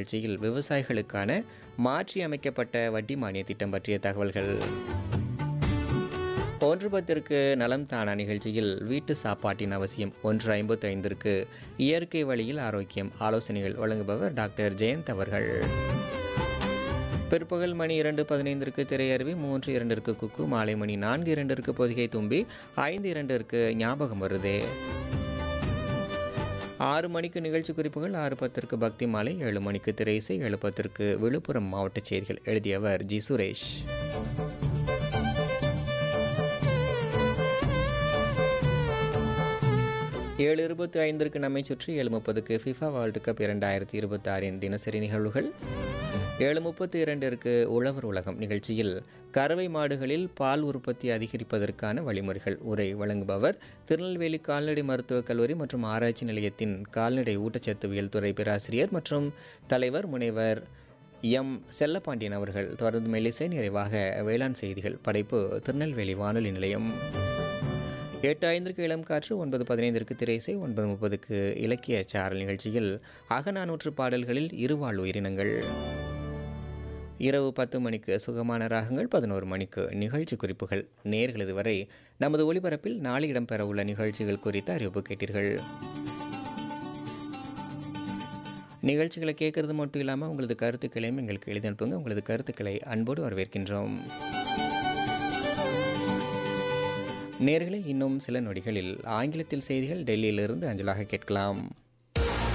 நிகழ்ச்சியில் விவசாயிகளுக்கான மாற்றி அமைக்கப்பட்ட வட்டி மானிய திட்டம் பற்றிய தகவல்கள் ஒன்று பத்திற்கு நலம் தானா நிகழ்ச்சியில் வீட்டு சாப்பாட்டின் அவசியம் ஒன்று ஐம்பத்து ஐந்திற்கு இயற்கை வழியில் ஆரோக்கியம் ஆலோசனைகள் வழங்குபவர் டாக்டர் ஜெயந்த் அவர்கள் பிற்பகல் மணி இரண்டு பதினைந்திற்கு திரையருவி மூன்று இரண்டிற்கு குக்கு மாலை மணி நான்கு இரண்டிற்கு பொதிகை தும்பி ஐந்து இரண்டிற்கு ஞாபகம் வருதே ஆறு மணிக்கு நிகழ்ச்சி குறிப்புகள் ஆறு பத்திற்கு பக்தி மாலை ஏழு மணிக்கு திரை இசை ஏழு பத்திற்கு விழுப்புரம் மாவட்ட செய்திகள் எழுதியவர் ஜி சுரேஷ் ஏழு இருபத்தி ஐந்திற்கு நம்மை சுற்றி ஏழு முப்பதுக்கு ஃபிஃபா வேர்ல்டு கப் இரண்டாயிரத்தி இருபத்தி ஆறின் தினசரி நிகழ்வுகள் ஏழு முப்பத்தி இரண்டிற்கு உழவர் உலகம் நிகழ்ச்சியில் கறவை மாடுகளில் பால் உற்பத்தி அதிகரிப்பதற்கான வழிமுறைகள் உரை வழங்குபவர் திருநெல்வேலி கால்நடை மருத்துவக் கல்லூரி மற்றும் ஆராய்ச்சி நிலையத்தின் கால்நடை ஊட்டச்சத்துவியல் துறை பேராசிரியர் மற்றும் தலைவர் முனைவர் எம் செல்லப்பாண்டியன் அவர்கள் தொடர்ந்து மெல்லிசை நிறைவாக வேளாண் செய்திகள் படைப்பு திருநெல்வேலி வானொலி நிலையம் எட்டு ஐந்திற்கு இளம் காற்று ஒன்பது பதினைந்திற்கு திரைசை ஒன்பது முப்பதுக்கு இலக்கிய சாரல் நிகழ்ச்சியில் அகநானூற்று பாடல்களில் இருவாழ் உயிரினங்கள் இரவு பத்து மணிக்கு சுகமான ராகங்கள் பதினோரு மணிக்கு நிகழ்ச்சி குறிப்புகள் நேர்களது வரை நமது ஒளிபரப்பில் நாளை இடம்பெறவுள்ள நிகழ்ச்சிகள் குறித்த அறிவிப்பு கேட்டீர்கள் நிகழ்ச்சிகளை கேட்கறது மட்டும் இல்லாமல் உங்களது கருத்துக்களையும் எங்களுக்கு எழுதி அனுப்புங்க உங்களது கருத்துக்களை அன்போடு வரவேற்கின்றோம் நேர்களை இன்னும் சில நொடிகளில் ஆங்கிலத்தில் செய்திகள் டெல்லியிலிருந்து அஞ்சலாக கேட்கலாம்